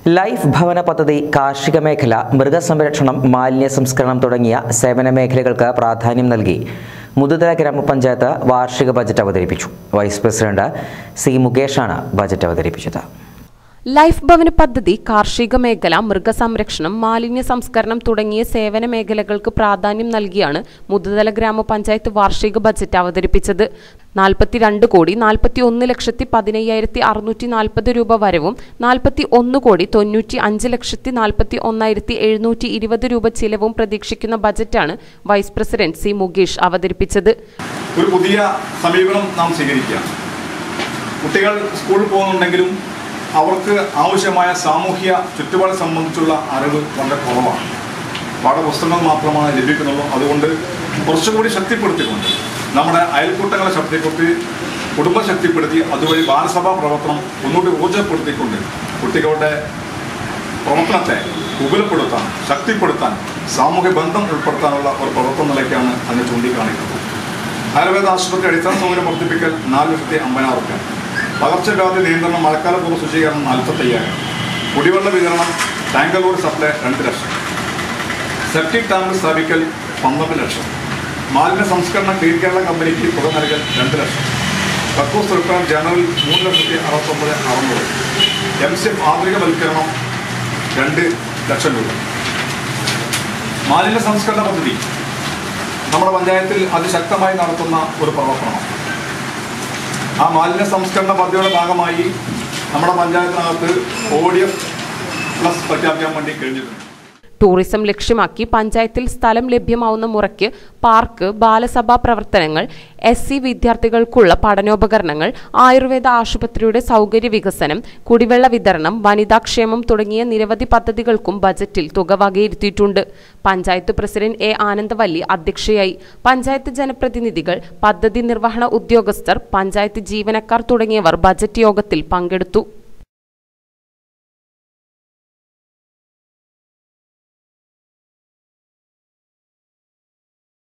life ഭവന പദ്ധതി കാർഷിക മേഖല മൃഗസംരക്ഷണം മാലിന്യ സംസ്കരണം തുടങ്ങിയ സേവന മേഖലകൾക്ക് പ്രാധാന്യം നൽകി മുതുതല ഗ്രാമപഞ്ചായത്ത് വാർഷിക ബജറ്റ് അവതരിപ്പിച്ചു വൈസ് പ്രസിഡന്റ് സി മുകേഷാണ് ബജറ്റ് അവതരിപ്പിച്ചത് ലൈഫ് ഭവന പദ്ധതി കാർഷിക മേഖല മൃഗസംരക്ഷണം മാലിന്യ സംസ്കരണം തുടങ്ങിയ സേവന മേഖലകൾക്ക് പ്രാധാന്യം നൽകിയാണ് മുതുതല ഗ്രാമപഞ്ചായത്ത് വാർഷിക ബജറ്റ് അവതരിപ്പിച്ചത് നാൽപ്പത്തിരണ്ട് കോടി നാൽപ്പത്തി ഒന്ന് ലക്ഷത്തി പതിനയ്യായിരത്തി അറുന്നൂറ്റി നാൽപ്പത് രൂപ വരവും നാൽപ്പത്തി ഒന്ന് കോടി തൊണ്ണൂറ്റി അഞ്ച് ലക്ഷത്തി നാൽപ്പത്തി ഒന്നായിരത്തി എഴുന്നൂറ്റി ഇരുപത് രൂപ ചിലവും പ്രതീക്ഷിക്കുന്ന ബജറ്റാണ് വൈസ് പ്രസിഡന്റ് സി മുകേഷ് അവതരിപ്പിച്ചത് ഒരു പുതിയ സമീപനം നാം സ്വീകരിക്കുക കുട്ടികൾ സ്കൂളിൽ പോകുന്നുണ്ടെങ്കിലും അവർക്ക് ആവശ്യമായ സാമൂഹ്യ ചുറ്റുപാട് സംബന്ധിച്ചുള്ള അറിവ് വളരെ കുറവാണ് പാഠപുസ്തകങ്ങൾ മാത്രമാണ് ലഭിക്കുന്നുള്ളൂ അതുകൊണ്ട് കുറച്ചുകൂടി ശക്തിപ്പെടുത്തിക്കൊണ്ട് നമ്മുടെ അയൽക്കൂട്ടങ്ങളെ ശക്തിപ്പെടുത്തി കുടുംബം ശക്തിപ്പെടുത്തി അതുവഴി ബാലസഭാ പ്രവർത്തനം ഒന്നുകൂടി ഊർജ്ജപ്പെടുത്തിക്കൊണ്ട് കുട്ടികളുടെ പ്രവർത്തനത്തെ വിപുലപ്പെടുത്താൻ ശക്തിപ്പെടുത്താൻ സാമൂഹ്യ ബന്ധം ഉൾപ്പെടുത്താനുള്ള ഒരു പ്രവർത്തന നിലയ്ക്കാണ് അതിനെ ചൂണ്ടിക്കാണിക്കുന്നത് ആയുർവേദ ആശുപത്രി അടിസ്ഥാന സൗകര്യം വർദ്ധിപ്പിക്കൽ നാല് ലക്ഷത്തി അമ്പതിനായിരം റുപ്യ പകർച്ചവ്യാധി നിയന്ത്രണം മഴക്കാലപൂർവ്വ ശുചീകരണം നാൽപ്പത്തയ്യായിരം കുടിവെള്ള വിതരണം ടാങ്കലോട് സപ്ലൈ രണ്ട് ലക്ഷം സെപ്റ്റിക് ടാങ്ക് സ്ഥാപിക്കൽ പന്ത്രണ്ട് ലക്ഷം മാലിന്യ സംസ്കരണ ക്ലീൻ കേരള കമ്പനിക്ക് തുക നൽകൽ രണ്ട് ലക്ഷം കക്കൂസ് റിപ്പയർ ജനറൽ മൂന്ന് ലക്ഷത്തി അറുപത്തൊമ്പത് അറുന്നൂറ് എം സി എഫ് ആധുനികവൽക്കരണം രണ്ട് ലക്ഷം രൂപ മാലിന്യ സംസ്കരണ പദ്ധതി നമ്മുടെ പഞ്ചായത്തിൽ അതിശക്തമായി നടത്തുന്ന ഒരു പ്രവർത്തനമാണ് ആ മാലിന്യ സംസ്കരണ പദ്ധതിയുടെ ഭാഗമായി നമ്മുടെ പഞ്ചായത്തിനകത്ത് ഒ ഡി എഫ് പ്ലസ് പ്രഖ്യാപിക്കാൻ വേണ്ടി കഴിഞ്ഞിട്ടുണ്ട് ടൂറിസം ലക്ഷ്യമാക്കി പഞ്ചായത്തിൽ സ്ഥലം ലഭ്യമാവുന്ന മുറയ്ക്ക് പാർക്ക് ബാലസഭാ പ്രവർത്തനങ്ങൾ എസ് സി വിദ്യാർത്ഥികൾക്കുള്ള പഠനോപകരണങ്ങൾ ആയുർവേദ ആശുപത്രിയുടെ സൗകര്യ വികസനം കുടിവെള്ള വിതരണം വനിതാക്ഷേമം തുടങ്ങിയ നിരവധി പദ്ധതികൾക്കും ബജറ്റിൽ തുക വകയിരുത്തിയിട്ടുണ്ട് പഞ്ചായത്ത് പ്രസിഡന്റ് എ ആനന്ദവല്ലി അധ്യക്ഷയായി പഞ്ചായത്ത് ജനപ്രതിനിധികൾ പദ്ധതി നിർവഹണ ഉദ്യോഗസ്ഥർ പഞ്ചായത്ത് ജീവനക്കാർ തുടങ്ങിയവർ ബജറ്റ് യോഗത്തിൽ പങ്കെടുത്തു